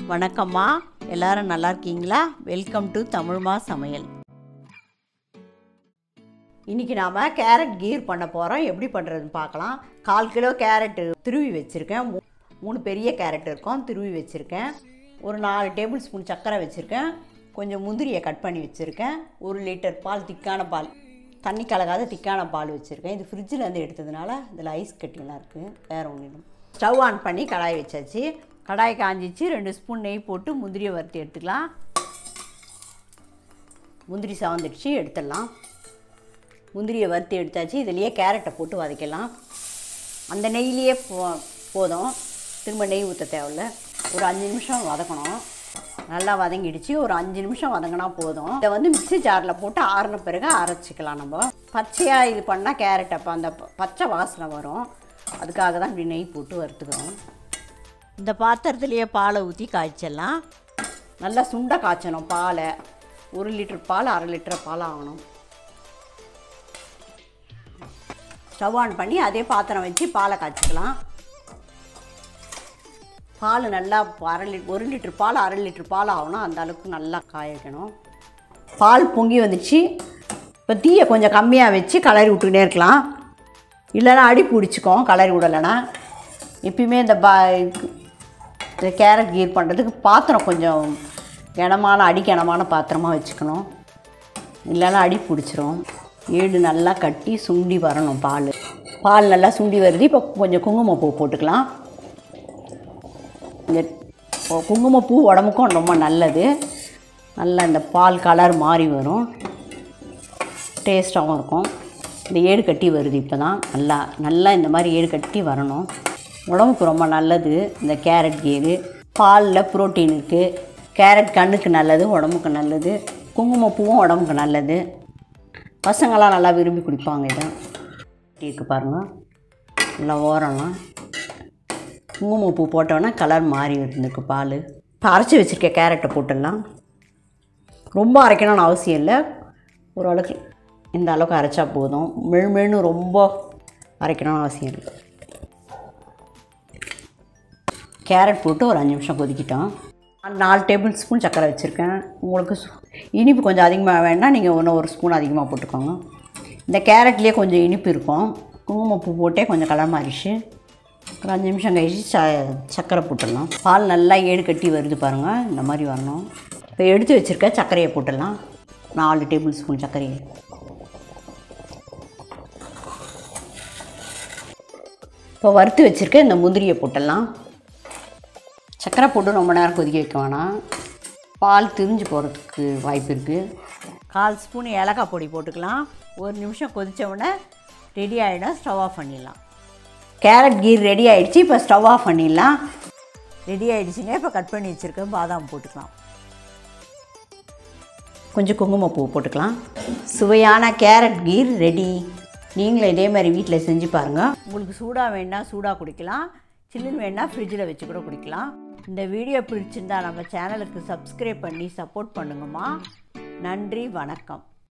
வணக்கம்மா எல்லாரும் நல்லா இருக்கீங்களா வெல்கம் டு தமிழ்மா சமையல் இன்றைக்கி நாம் கேரட் கீர் பண்ண போகிறோம் எப்படி பண்ணுறதுன்னு பார்க்கலாம் கால் கிலோ கேரட்டு துருவி வச்சுருக்கேன் மூ- மூணு பெரிய கேரட் இருக்கும் துருவி வச்சுருக்கேன் ஒரு நாலு டேபிள் ஸ்பூன் சர்க்கரை வச்சுருக்கேன் கொஞ்சம் முந்திரியை கட் பண்ணி வச்சுருக்கேன் ஒரு லிட்டர் பால் திக்கான பால் தண்ணி கலக்காத திக்கான பால் வச்சுருக்கேன் இது ஃப்ரிட்ஜில் இருந்து எடுத்ததுனால இதில் ஐஸ் கட்டிலாம் இருக்குது வேறு ஒன்றும் ஸ்டவ் ஆன் பண்ணி கடாய் வச்சாச்சு கடாய் காஞ்சிச்சு ரெண்டு ஸ்பூன் நெய் போட்டு முந்திரியை வறுத்து எடுத்துக்கலாம் முந்திரி சாந்துடுச்சு எடுத்துடலாம் முந்திரியை வறுத்து எடுத்தாச்சு இதுலேயே கேரட்டை போட்டு வதக்கலாம் அந்த நெய்லேயே போ போதும் திரும்ப நெய் ஊற்ற தேவையில்ல ஒரு அஞ்சு நிமிஷம் வதக்கணும் நல்லா வதங்கிடுச்சு ஒரு அஞ்சு நிமிஷம் வதங்கினா போதும் இதை வந்து மிக்ஸி ஜாரில் போட்டு ஆறின பிறகு அரைச்சிக்கலாம் நம்ம பச்சையாக இது பண்ணால் கேரட் அப்போ அந்த ப- பச்சை வாசனை வரும் அதுக்காக தான் இப்படி நெய் போட்டு வறுத்துக்கிறோம் இந்த பாத்திரத்துலேயே பாலை ஊற்றி காய்ச்சிடலாம் நல்லா சுண்ட காய்ச்சணும் பாலை ஒரு லிட்டர் பால் அரை லிட்டர் பால் ஆகணும் ஸ்டவ் ஆன் பண்ணி அதே பாத்திரம் வச்சு பாலை காய்ச்சிக்கலாம் பால் நல்லா அரை லிட் ஒரு லிட்டர் பால் அரை லிட்டர் பால் ஆகணும் அந்த அளவுக்கு நல்லா காய வைக்கணும் பால் பொங்கி வந்துச்சு இப்போ தீயை கொஞ்சம் கம்மியாக வச்சு கலரி விட்டுக்கிட்டே இருக்கலாம் இல்லைன்னா அடி பிடிச்சிக்கும் கலரி விடலைன்னா எப்பயுமே இந்த பா இந்த கேரட் கீர் பண்ணுறதுக்கு பாத்திரம் கொஞ்சம் கனமான அடி கனமான பாத்திரமாக வச்சுக்கணும் இல்லைன்னா அடி பிடிச்சிரும் ஏடு நல்லா கட்டி சுண்டி வரணும் பால் பால் நல்லா சுண்டி வருது இப்போ கொஞ்சம் குங்குமப்பூ போட்டுக்கலாம் இந்த இப்போ குங்குமப்பூ உடம்புக்கும் ரொம்ப நல்லது நல்லா இந்த பால் கலர் மாறி வரும் டேஸ்ட்டாகவும் இருக்கும் இந்த ஏடு கட்டி வருது இப்போ தான் நல்லா நல்லா இந்த மாதிரி ஏடு கட்டி வரணும் உடம்புக்கு ரொம்ப நல்லது இந்த கேரட் கீரு பாலில் புரோட்டீன் இருக்குது கேரட் கண்ணுக்கு நல்லது உடம்புக்கு நல்லது குங்குமப்பூவும் உடம்புக்கு நல்லது பசங்களாம் நல்லா விரும்பி குடிப்பாங்க இதை இருக்கு பாருங்கள் நல்லா ஓரம்லாம் குங்குமப்பூ போட்டோன்னா கலர் மாறி வருதுக்கு பால் இப்போ அரைச்சி வச்சுருக்க கேரட்டை போட்டுடலாம் ரொம்ப அரைக்கணும்னு அவசியம் இல்லை ஓரளவுக்கு இந்த அளவுக்கு அரைச்சா போதும் மெழுமெழுன்னு ரொம்ப அரைக்கணும்னு அவசியம் இல்லை கேரட் போட்டு ஒரு அஞ்சு நிமிஷம் கொதிக்கிட்டோம் நான் நாலு டேபிள் ஸ்பூன் சர்க்கரை வச்சுருக்கேன் உங்களுக்கு சு- இனிப்பு கொஞ்சம் அதிகமாக வேணால் நீங்கள் இன்னும் ஒரு ஸ்பூன் அதிகமாக போட்டுக்கோங்க இந்த கேரட்லேயே கொஞ்சம் இனிப்பு இருக்கும் குங்குமப்பூ போட்டே கொஞ்சம் கலர் மாறிச்சு ஒரு அஞ்சு நிமிஷம் கழிச்சு ச சர்க்கரை போட்டுடலாம் பால் நல்லா ஏடு கட்டி வருது பாருங்கள் இந்த மாதிரி வரணும் இப்போ எடுத்து வச்சுருக்க சர்க்கரையை போட்டுடலாம் நாலு டேபிள் ஸ்பூன் சர்க்கரையை இப்போ வறுத்து வச்சுருக்க இந்த முந்திரியை போட்டுடலாம் சர்க்கரை போட்டு ரொம்ப நேரம் கொதிக்க வைக்க வேணாம் பால் திரிஞ்சு போகிறதுக்கு வாய்ப்பு இருக்குது கால் ஸ்பூன் ஏலக்காய் பொடி போட்டுக்கலாம் ஒரு நிமிஷம் கொதிச்ச உடனே ரெடி ஆகிடும் ஸ்டவ் ஆஃப் பண்ணிடலாம் கேரட் கீர் ரெடி ஆயிடுச்சு இப்போ ஸ்டவ் ஆஃப் பண்ணிடலாம் ரெடி ஆயிடுச்சுங்க இப்போ கட் பண்ணி வச்சுருக்க பாதாம் போட்டுக்கலாம் கொஞ்சம் குங்குமப்பூ போட்டுக்கலாம் சுவையான கேரட் கீர் ரெடி நீங்களும் இதே மாதிரி வீட்டில் செஞ்சு பாருங்கள் உங்களுக்கு சூடாக வேணா சூடாக குடிக்கலாம் சில்லுன்னு வேணா ஃப்ரிட்ஜில் வச்சு கூட குடிக்கலாம் இந்த வீடியோ பிடிச்சிருந்தா நம்ம சேனலுக்கு சப்ஸ்கிரைப் பண்ணி சப்போர்ட் பண்ணுங்கம்மா நன்றி வணக்கம்